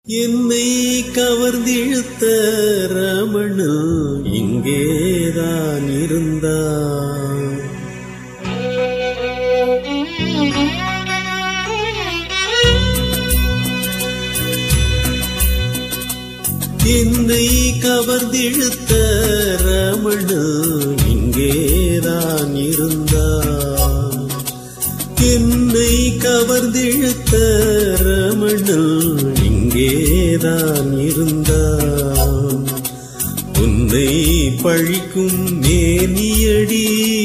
என்னை கவர்ந்திழுத்த ரமணு இங்கேதான் இருந்தான் என்னை கவர்ந்திழுத்த ரமணு இங்கேதான் இருந்தான் என்னை கவர்ந்திழுத்த ரமணு இங்கேதான் இருந்தான் உன்னை பழிக்கும் மேனியடி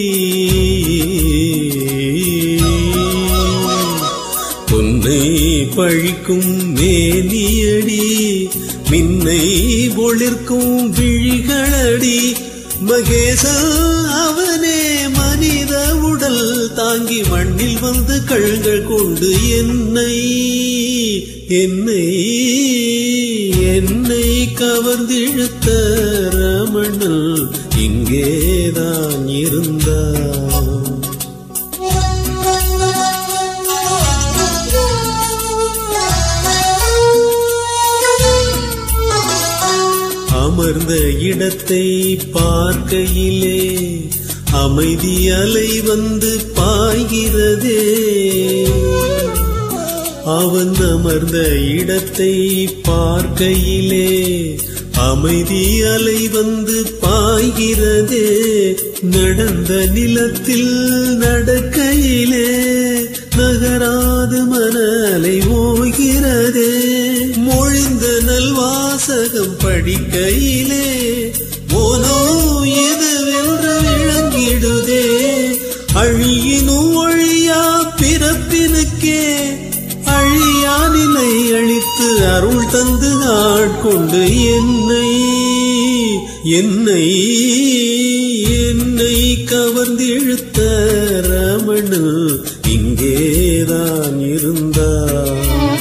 உன்னை பழிக்கும் மேனியடி மின்னை ஒளிர்க்கும் விழிகளடி மகேசா அவனே மனித உடல் தாங்கி மண்ணில் வந்து கழுங்கள் கொண்டு என்னை என்னை என்னை கவர்ந்திழுத்த ரமணன் இங்கேதான் இருந்தான் அமர்ந்த இடத்தை பார்க்கையிலே அமைதி அலை வந்து பாய்கிறதே அவன் அமர்ந்த இடத்தை பார்க்கையிலே அமைதி அலை வந்து பாய்கிறதே நடந்த நிலத்தில் நடக்கையிலே நகராது மன அலை ஓய்கிறதே மொழிந்த நல்வாசகம் படிக்கையிலே மோனோ எதுவென்று விளங்கிடுதே அழியினும் ஒழியா பிறப்பினுக்கே அழியா நிலை அழித்து அருள் தந்து ஆட்கொண்டு என்னை என்னை என்னை கவர்ந்திழுத்த ரமணு இங்கேதான் இருந்தான்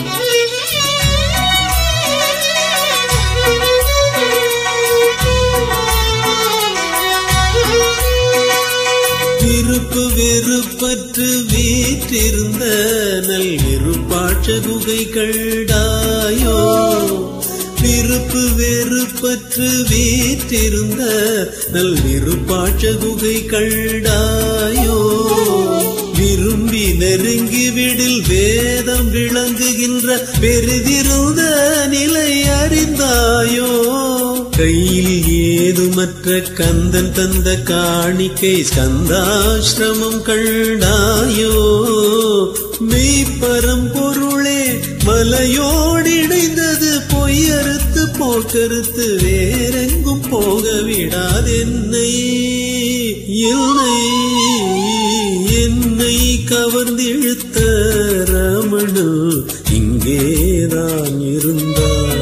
விருப்பு வெறுப்பற்று வீற்றிருந்த நல் விருப்பாட்ச குகை கண்டாயோ விருப்பு வெறுப்பற்று வீற்றிருந்த நல் விருப்பாட்ச குகை கண்டாயோ விரும்பி நெருங்கி விடில் வேதம் விளங்குகின்ற பெரிதிருந்த நிலை அறிந்தாயோ கையில் ஏதுமற்ற கந்தன் தந்த காணிக்கை ஸ்கந்தாசிரமம் கண்டாயோ மெய்ப்பரம் பொருளே மலையோடு இணைந்தது பொய்யறுத்து போக்கறுத்து வேறெங்கும் போக விடாதென்னை என்னை என்னை கவர்ந்திழுத்த ரமணு இங்கேதான் இருந்தான்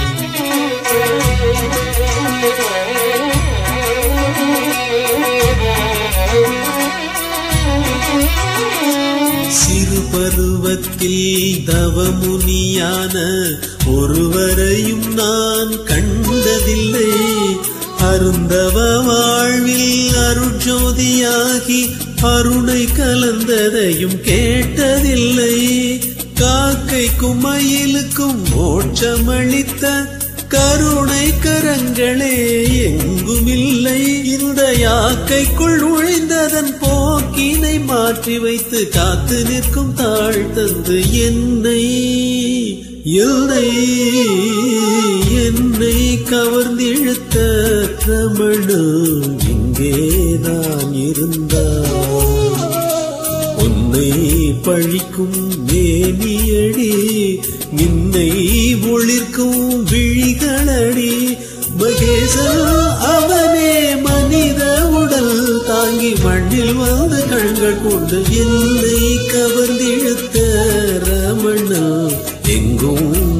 சிறு பருவத்தில் தவமுனியான ஒருவரையும் நான் கண்டதில்லை அருந்தவ வாழ்வில் அருட்ஜோதியாகி அருணை கலந்ததையும் கேட்டதில்லை காக்கைக்கும் மயிலுக்கும் மோட்சமளித்த கருணை கரங்களே எங்குமில்லை இந்த யாக்கைக்குள் நுழைந்ததன் போக்கினை மாற்றி வைத்து காத்து நிற்கும் தாழ் தந்து என்னை என்னை என்னை கவர்ந்திழுத்த ரமணு இங்கேதான் இருந்தான் உன்னை பழிக்கும் மேனியடி நின்னை ஒளிர்க்கும் விழிகளடி மகேசா அவனே மனித உடல் தாங்கி மண்ணில் வந்து கண்கள் கொண்டு என்னை கவர்ந்திழுத்த ரமணா எங்கும்